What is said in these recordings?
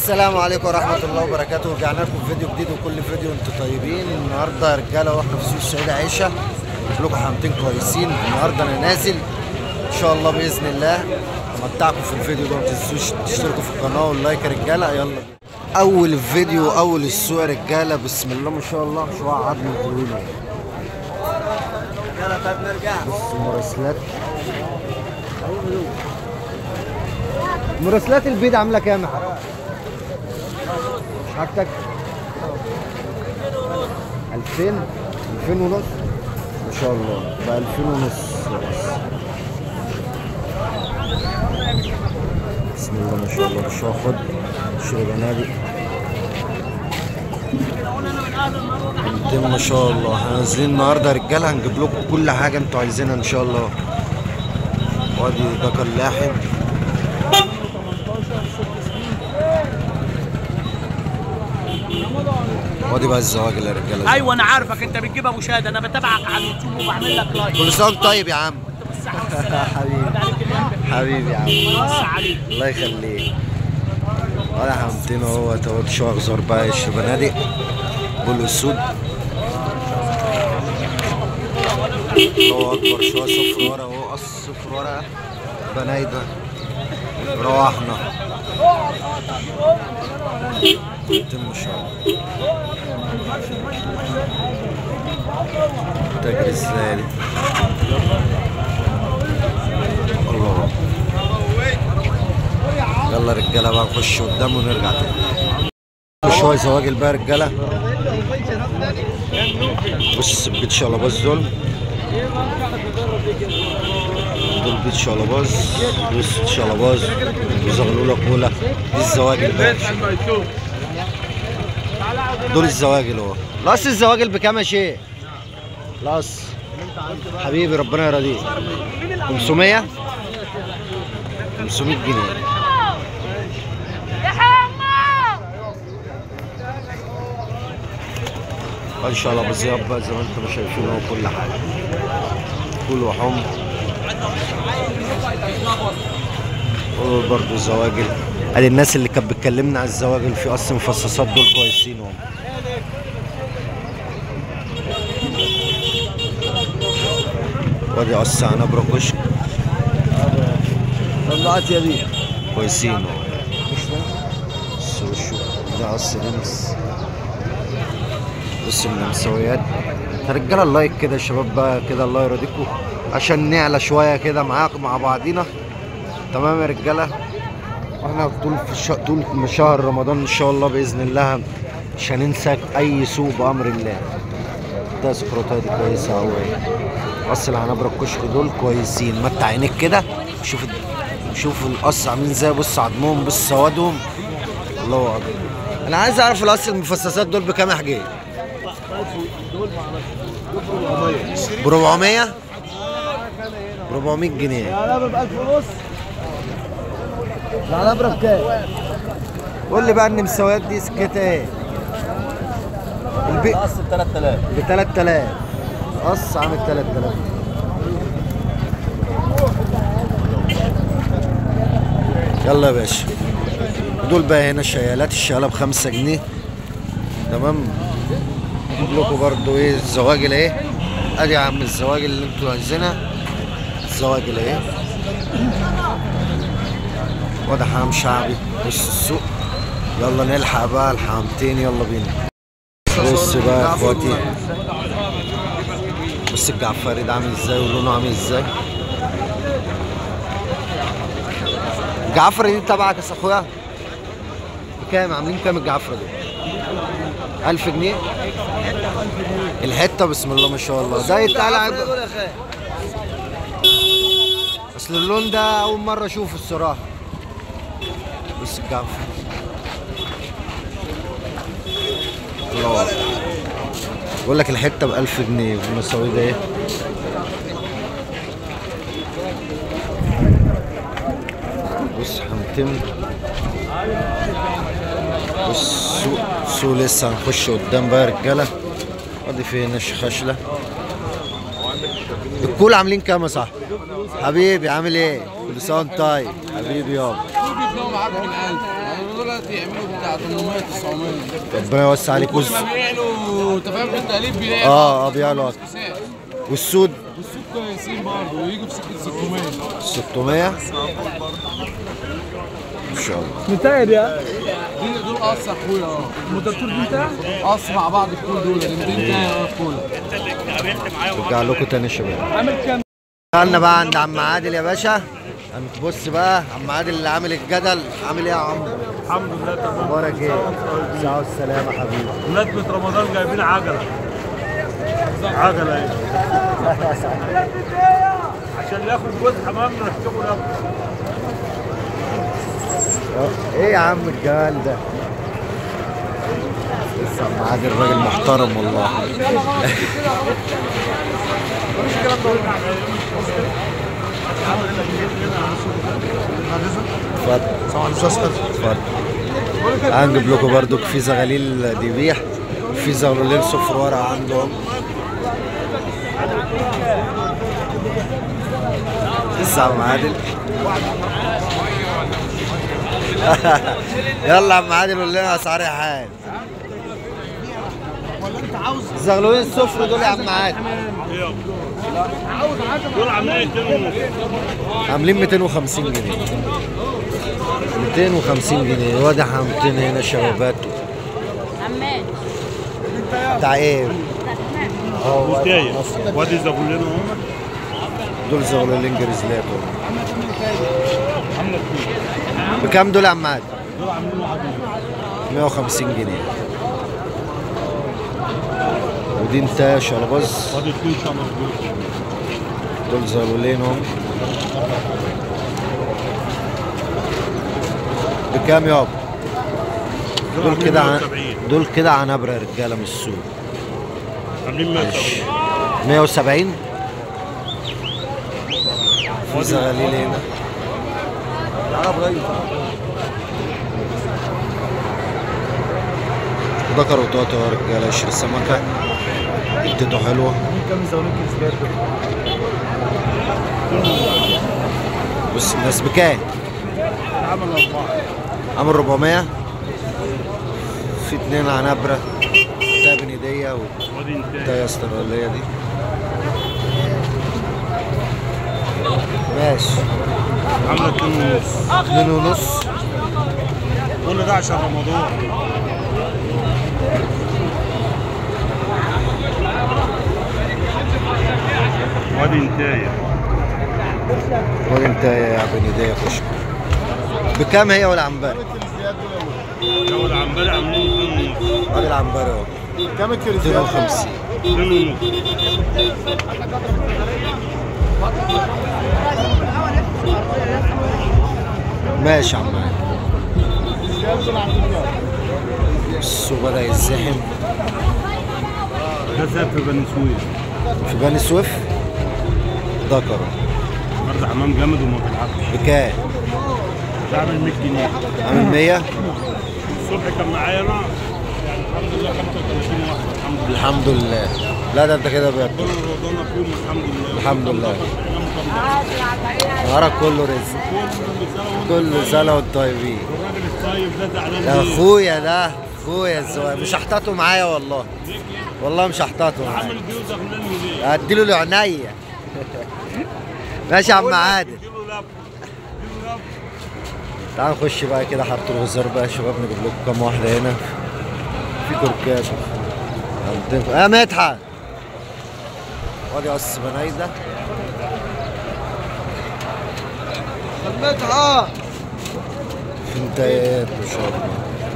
السلام عليكم ورحمة الله وبركاته رجعنا لكم في فيديو جديد وكل فيديو انتم طيبين النهارده يا رجالة واحنا في سوق السيدة عيشة جبت لكم حمامتين كويسين النهارده انا نازل ان شاء الله بإذن الله امتعكم في الفيديو ده ما تنسوش تشتركوا في القناة واللايك يا رجالة يلا بينا. أول فيديو أول السوق يا رجالة بسم الله ما شاء الله شوية عظم حلوين بص مراسلات مراسلات البيض عاملة كام يا حاج؟ حاجتك 2000 2000 ونص ما شاء الله ب 2000 ونص بسم الله ما شاء الله مش هاخد شرب بنادق ما شاء الله احنا نازلين النهارده يا رجاله هنجيب لكم كل حاجه انتوا عايزينها ان شاء الله وادي ده كان لاحم وادي بقى الزواجل يا رجاله ايوه انا عارفك انت بتجيب ابو شهاده انا بتابعك على اليوتيوب وبعمل لك لايك كل سنه وانت طيب يا عم بالصحه والسلامه حبيبي عليك اليوم حبيبي يا عم بص عليك الله يخليك ولا حمتين اهو توت شو اخضر بقى يشرب بنادق بول اسود الله اكبر شويه صفر ورقه اهو قص صفر ورقه بنايده روحنا حمتين ما شاء الله تجري ازاي دي الله يلا رجاله بقى نخش قدام ونرجع تاني شويه زواجل بقى رجاله بص بيت شلباز دول دول بيت شلباز بص شلباز وزغلوله كولا دي الزواجل بقى دول الزواجل اهو لاص الزواجل بكام يا شيخ؟ لاص حبيبي ربنا يرضيك 500 500 جنيه ان شاء الله بالظبط بقى زي ما انتم شايفين اهو كل حاجه كل وحوم برضه الزواجل ادي الناس اللي كانت بتكلمنا على الزواجل في قص مفصصات دول كويسين هم وادي قص عنبر كشك طلعت يا بيه كويسين اهو بص وشه ده قص لمس بص من المسويات رجاله اللايك كده يا شباب بقى كده الله يرضيكم عشان نعلى شويه كده معاكم مع بعضينا تمام يا رجاله واحنا طول في الش... طول من شهر رمضان ان شاء الله باذن الله مش هننسى اي سوق بامر الله ده سكروتات دي كويسه قوي قص العنبره الكشك دول كويسين متع عينيك كده شوف شوف القص عاملين ازاي بص عضمهم بص سوادهم الله اكبر انا عايز اعرف القص المفصصات دول بكام يا حجاج ب 400 ب 400 جنيه العنبه ب 1000 ونص العنبه بكام؟ قول لي بقى ان المساويات دي سكتها ايه البي قص ب 3000 ب 3000 قص عامل 3000 يلا يا باشا دول بقى هنا شيالات الشياله ب 5 جنيه تمام اجيب لكم برضو ايه الزواجل ايه ادي يا عم الزواجل اللي انتوا عايزينها الزواجل ايه وده حمام شعبي بص السوق يلا نلحق بقى الحمامتين يلا بينا بص بقى يا اخواتي بص الجعفري ده عامل ازاي ولونه عامل ازاي الجعفري دي تبعك يا اخويا بكام عاملين كام الجعفرة دول 1000 جنيه الحته بسم الله ما شاء الله ده يتقال عب- دول يا خال اصل اللون ده اول مره اشوفه الصراحه بص الجعفر الله أكبر. بقول لك الحته ب 1000 جنيه المساوي ده ايه بص هنتم بص سوق سوق لسه هنخش قدام بقى يا رجاله ادي فين الشخشله الكول عاملين كام يا صاحبي حبيبي عامل ايه كل سنه وانت طيب حبيبي يابا دولت يعملوا بتاع 800 900 ربنا يوسع عليك كل والس... ما بيعلوا انت فاهم في التقليب بيلاقي اه اه بيعلوا أكتر. كساد. والسود والسوق كويسين برضه ويجوا في سكه 600 600 ان شاء الله متاير يا دي دول قص اخويا اه متطور انت قص مع بعض الكل دول دي 200 يا كولا رجع لكم تاني يا شباب عامل كام دخلنا بقى عند عم عادل يا باشا بص بقى عم عادل اللي عامل الجدل عامل ايه يا عم الحمد لله تمام اخبارك ايه الساعه والسلامه حبيبي بمناسبة رمضان جايبين عجلة عجلة ايه عشان اللي ياخد جوز حمام نركبه له ايه يا عم الجمال ده لسه عم عادل راجل محترم والله اتفضل اتفضل هنجيب لكم برضو في زغاليل دبيح في زغلولين صفر ورق عندهم لسه عم عادل يلا يا عم عادل قول لنا اسعار يا حاج الزغلولين الصفر دول يا عم عادل دول عاملين اتنين ونص عاملين 250 جنيه 250 جنيه وادي حمتين هنا شبابات عمال بتاع ايه؟ اه بداية وادي زغلولين هم دول زغلولين جريزلات بكام دول يا عم عادل؟ 150 جنيه ودي انت يا شرباز وادي اتنين شمس دول زغلولين هم بكام يابا؟ دول كده عن... دول كده عنبرة يا رجاله من السوق عاملين 170 170 في زغاليل هنا ذكر وطاطا يا رجاله يشتري السمكه اديته حلوه بص الناس بكام؟ عامل 400 في اتنين عنبرة ده بندية وادي انتاج ده استرالية دي ماشي عاملة اتنين ونص اتنين ونص كل ده عشان رمضان وادي انتاج خد انت يا بندية خش بكام هي ولا عنبر؟ لو العنبري عاملين اتنين ونص ادي العنبر اهو كام الكريزات 250 اتنين ونص ماشي يا عم علي. السوق بدأ يزحم ده زاد في بني سويف في بني سويف ذكر برضه حمام جامد وما بيلعبش بكام؟ ده عامل 100 جنيه عامل 100 الصبح كان معايا انا يعني الحمد لله 35 واحد الحمد لله الحمد لله لا ده انت كده بقى كل رمضان فيهم الحمد لله الحمد لله نهارك كله رزق كل سنة وانتم طيبين الراجل الطيب ده زعلان يا ليه؟ اخويا ده اخويا الزواج مش هحتاطه معايا والله والله مش هحتاطه معايا عامل بيو زغلان ليه؟ هديله لعينيا ماشي يا عم عادل اديله لف اديله لف تعال نخش بقى كده حاره الغزار بقى يا شباب نجيب لكم كام واحده هنا في كركاب عندكم يا مدحت وادي قص بنايده مدحت في انتايات ما شاء الله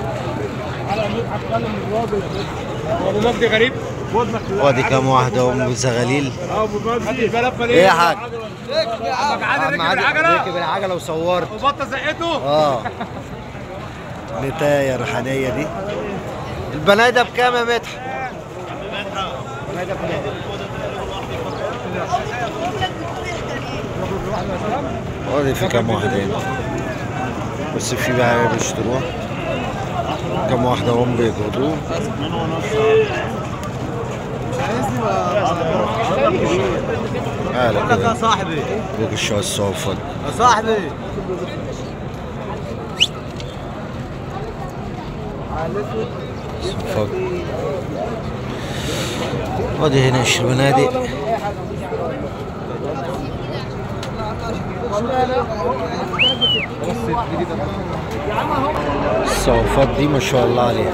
ابو مجدي غريب ودنك وادي كام واحده ام زغاليل ابو مجدي ايه يا حاج عم عم عادل ركب العجله وصورت وبطه زقته اه نتايه ريحانيه دي البنايده بكام يا مدحت؟ وادي في كام واحدة هنا بس في بقى بيشتروها كام واحدة هم بيقعدوا تعالى كده صاحبي بوك الشوي الصوفد يا صاحبي فوق ودي هنا يشرب نادي الصوفات دي ما شاء الله عليها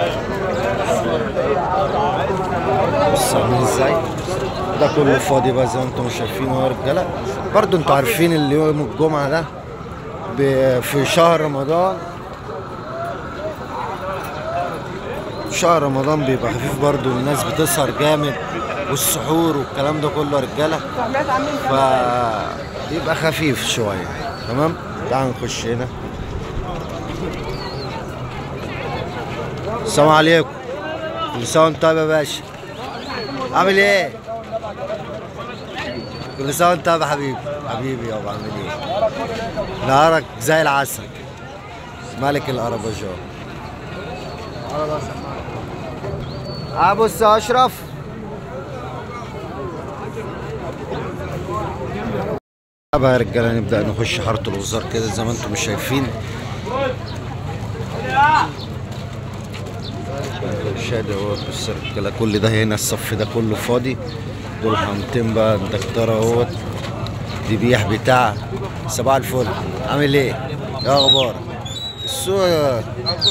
بص عاملين ازاي ده كله فاضي بقى زي ما انتم شايفين اهو يا رجاله برضه انتوا عارفين اللي يوم الجمعه ده ب- في شهر رمضان شهر رمضان بيبقى خفيف برضه الناس بتسهر جامد والسحور والكلام ده كله يا رجاله ف بيبقى خفيف شويه تمام تعال نخش هنا السلام عليكم كل سنه وانت طيب يا باشا عامل ايه كل سنه وانت طيب يا حبيبي حبيبي يابا عامل ايه نهارك زي العسل ملك الأربجان ابو اشرف بقى يا رجاله نبدا نخش حاره الوزار كده زي ما انتم شايفين شادي اهوت بص يا رجاله كل ده هنا الصف ده كله فاضي دول حمتين بقى الدكتوره اهوت ذبيح بتاع صباح الفل عامل ايه؟ ايه اخبارك؟ السوق آه،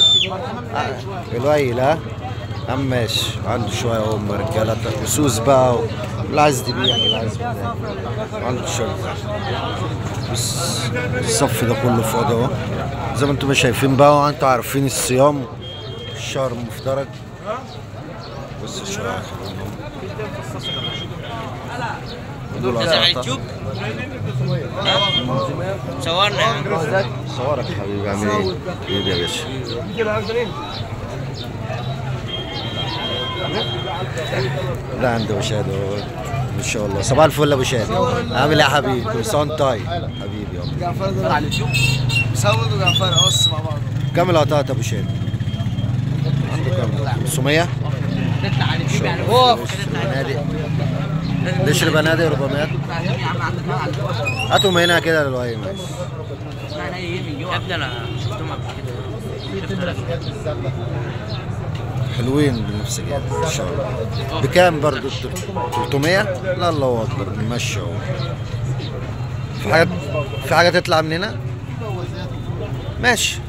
قليل ها؟ عم ماشي عنده شويه اهو أم رجاله وسوس بقى و- اللي عايز ذبيح اللي عايز بتاع عنده شويه بس الصف ده كله فاضي اهو زي ما انتم شايفين بقى وانتم عارفين الصيام الشهر المفترج بص شويه دول قطعة. صورنا صورك حبيبي عامل ايه؟ حبيبي يا باشا لا عنده ابو شهاده هو. ان شاء الله صباح الفل يا ابو شهاده عامل ايه يا حبيبي؟ كل سنه وانت طيب حبيبي يابا جعفر ده على اليوتيوب سود وجعفر قص مع بعض كم القطعات يا ابو شهاده؟ عنده كام؟ 500 تطلع على اليوتيوب يعني بنادق تشرب بنادق 400 هاتهم هنا كده دلوقتي ماشي يا ابني انا شفتهم قبل كده حلوين بنفس كده ان شاء الله بكام برضو 300 لا الله اكبر نمشي اهو في حاجه في حاجه تطلع من هنا ماشي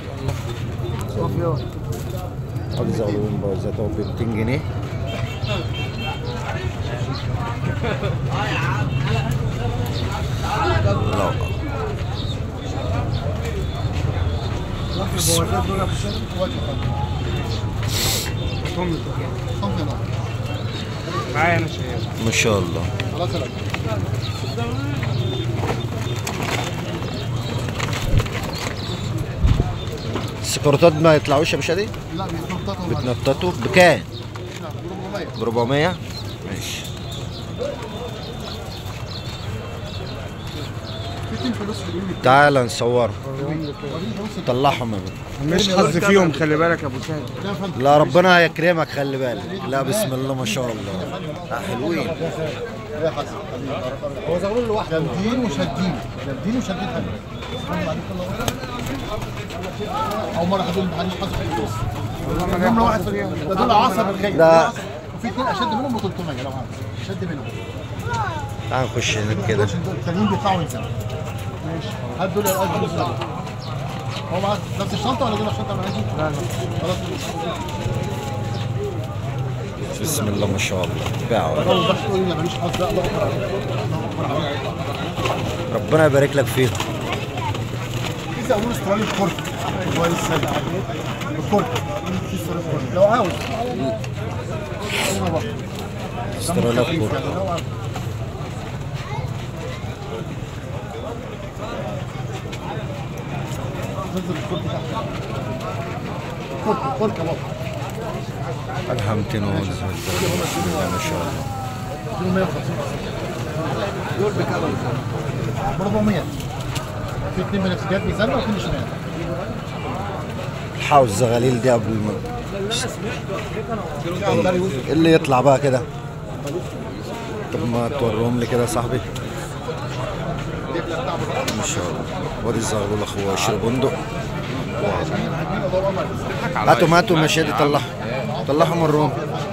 ادي زغلول بوزات اهو ب 200 جنيه لا معايا انا شايف ما شاء الله السكرتات ما يطلعوش يا باشا دي؟ لا بيتنططوا بتنططوا بكام؟ ب 400 ب 400 ماشي في اتنين فلوس في اليوم تعال نصور طلعهم يا بنت مش حظ فيهم خلي بالك يا ابو سهل لا يا فندم لا ربنا هيكرمك خلي بالك لا بسم الله ما شاء الله لا حلوين يا حسن هو زغلول لوحده جامدين وشادين جامدين وشادين حلو أول مرة حد يقول حد حظ فلوس نمرة واحد في ده دول عصب الخيل لا. وفي اتنين أشد منهم ب 300 لو عايز شد منهم تعال نخش هناك كده عشان دول التانيين بيدفعوا ينزلوا ماشي هات دول الأرض فلوس دول. هو معاك نفس الشنطة ولا دول الشنطة معاكي؟ لا لا خلاص بسم الله ما شاء الله باعوا لو بس تقول لي ماليش حظ لا الله أكبر عليك. الله أكبر عليك. ربنا يبارك لك فيهم في زغلول استرالي بكرك كويس سهل بكرك في استرالي بكرك لو عاوز هنا بقى. استرالي خفيف بكرك. يعني، لو عاوز. نزل الكرك تحت كرك كرك يا بابا الحمتين ونزل بسم الله ما شاء الله دول 150 دول بكام؟ ب 400 في اثنين بنفسجيات بيزنوا واثنين شمال حاول الزغاليل دي قبل ما إيه اللي يطلع بقى كده طب ما توريهم لي كده يا صاحبي ما شاء الله وادي الزغلول اخوه يشرب بندق هاتوا هاتوا مشادي طلعهم طلعهم الروم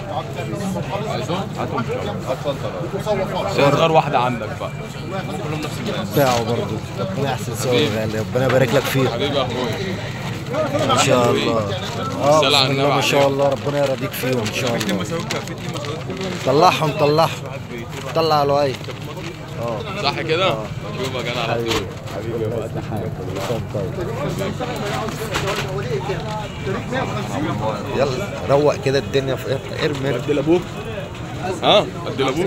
صغر واحدة عندك بقى بتاعه برضه ربنا يحسن سوا غالي ربنا يبارك لك فيه حبيبي يا اخويا ما شاء الله اه صل على بسم النبي الله ما شاء عليك. الله ربنا يرضيك فيهم ان شاء الله طلعهم طلعهم طلع على الوعي صح كده؟ شوف يا جدع على طول حبيبي الله يصلح حالك كل سنة وأنت طيب يلا روق كده الدنيا في ارمي ارمي لابوك ها ادي لابوك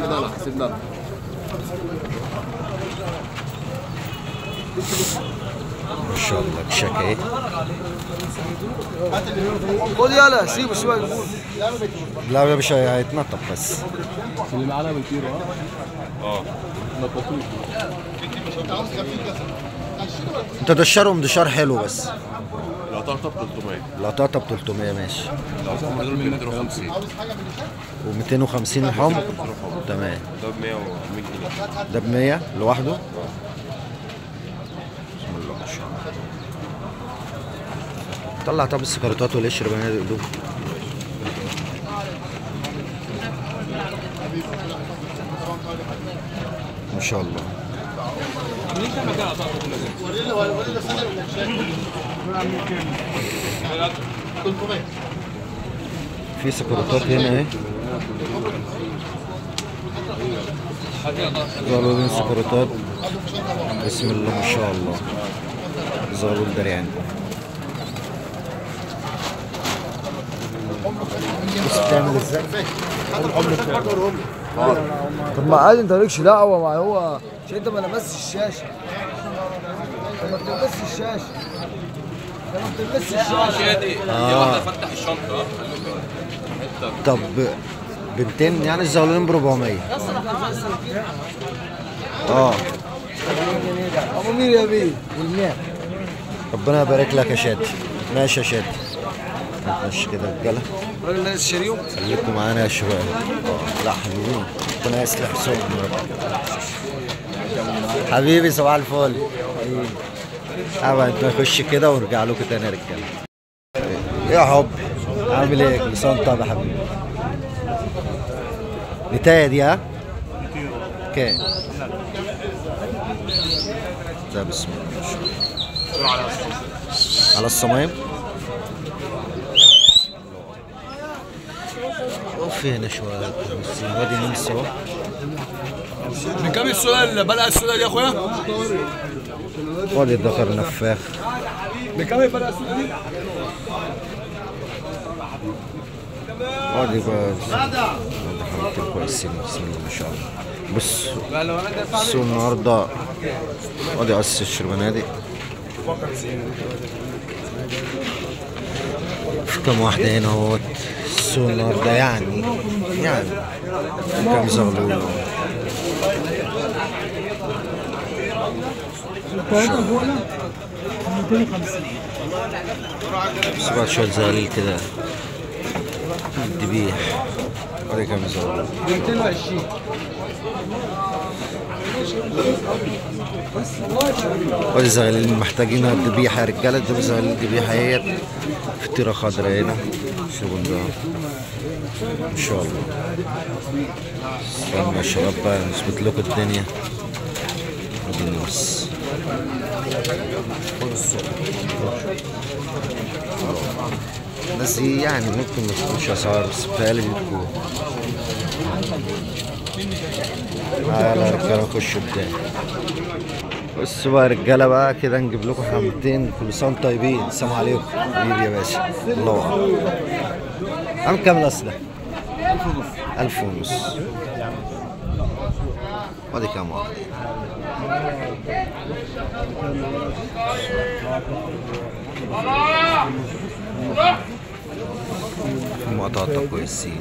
ما شاء الله كشك ايه خد يلا سيبه شويه لا يا باشا هيتنطط بس اللي معانا بالكيلو ها؟ انت دشرهم دشار حلو بس لو طرطب 300 لقطاتها ب 300 ماشي لو دول 250 و250 الحمر تمام ده ب 100 و 100 جنيه ده ب 100 لوحده بسم الله ما شاء الله طلع طب السكرتات والقشر بنادق دول ما شاء الله في سكرتات هنا اهي زغلولين سكرتات بسم الله ما شاء الله زغلول دريان بص بتعمل ازاي طب ما عادي انت مالكش دعوه ما هو عشان انت ما لمستش الشاشه انت ما بتلمسش الشاشه انت ما بتلمسش الشاشه شادي يلا فتح الشنطة طب بنتين يعني الزغلولين ب 400 اه ابو مين يا بيه والمية ربنا يبارك لك يا شادي ماشي يا شادي ماشي كده رجاله الراجل ده لسه شاريهم خليكم معانا يا شباب آه، لا حبيبي ربنا يصلح صوتنا يا رب حبيبي صباح الفل حبيبي ابعد نخش كده ونرجع لكم تاني يا رجاله ايه يا حب عامل ايه كل سنه وانت طيب يا حبيبي نتاية دي ها كام ده بسم الله ما شاء الله على الصمايم اوف هنا شويه بس وادي نمس اهو من كام السؤال بلقى السؤال دي يا اخويا؟ وادي الذكر نفاخ من كام بلقى السؤال دي؟ وادي بقى وادي حبيبتين كويسين بسم الله ما شاء الله بص السوق النهارده وادي قص الشربنادي في كام واحدة هنا اهوت السوق النهارده يعني يعني في كام زغلول بس بعد شوية زغاليل كده الذبيح ادي كام زغلول 220 ودي زغاليل محتاجينها الذبيحة يا رجالة دي زغاليل الذبيحة اهيت فطيرة خضرا هنا الشغل ده ان شاء الله استنى يا شباب بقى نثبت لكم الدنيا ادي النص بس دي يعني ممكن ما تكونش اسعار بس بتهيألي دي تكون آه يلا يا رجاله نخش قدام بصوا بقى يا رجاله بقى كده نجيب لكم حمتين كل سنه وانتم طيبين السلام عليكم حبيبي يا باشا الله أكبر. عم كام الاصل ألف ونص ألف ونص ودي كام واحد مقاطعة كويسين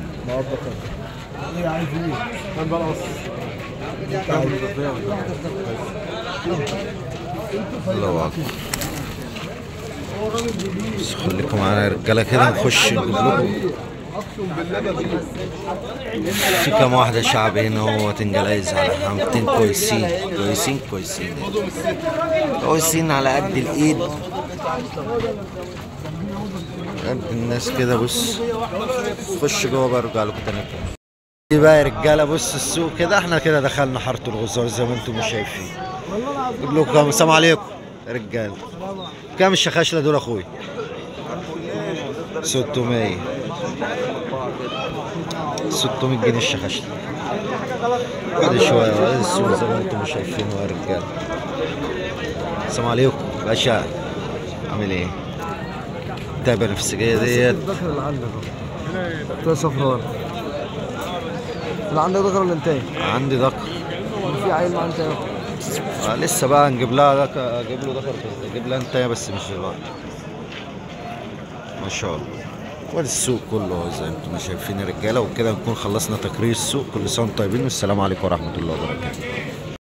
الله اكبر بس خليكم معانا يا رجاله كده نخش نجيب لكم في كام واحدة شعب هنا هو تنجلايز على حمامتين كويسين كويسين كويسين كويسين على قد الإيد قد الناس كده بص خش جوه بقى ارجع لكم تاني دي بقى يا رجاله بص السوق كده احنا كده دخلنا حاره الغزار زي ما انتم شايفين جيب لكم كام السلام عليكم يا رجاله كام الشخاشله دول اخويا 600 600 جنيه الشخاشله بعد شويه بعد السوق زي ما انتم شايفين يا رجاله السلام عليكم باشا عامل ايه؟ تابع النفسجيه ديت الذكر اللي عندك اهو ده صفران اللي عندك ذكر ولا انتاج؟ عندي ذكر في عيل مع انتاج آه لسه بقى نجيب لها ذكر اجيب له ذكر بس اجيب لها انت بس مش دلوقتي ما شاء الله وادي السوق كله زي ما انتم شايفين يا رجاله وكده نكون خلصنا تقرير السوق كل سنه وانتم طيبين والسلام عليكم ورحمه الله وبركاته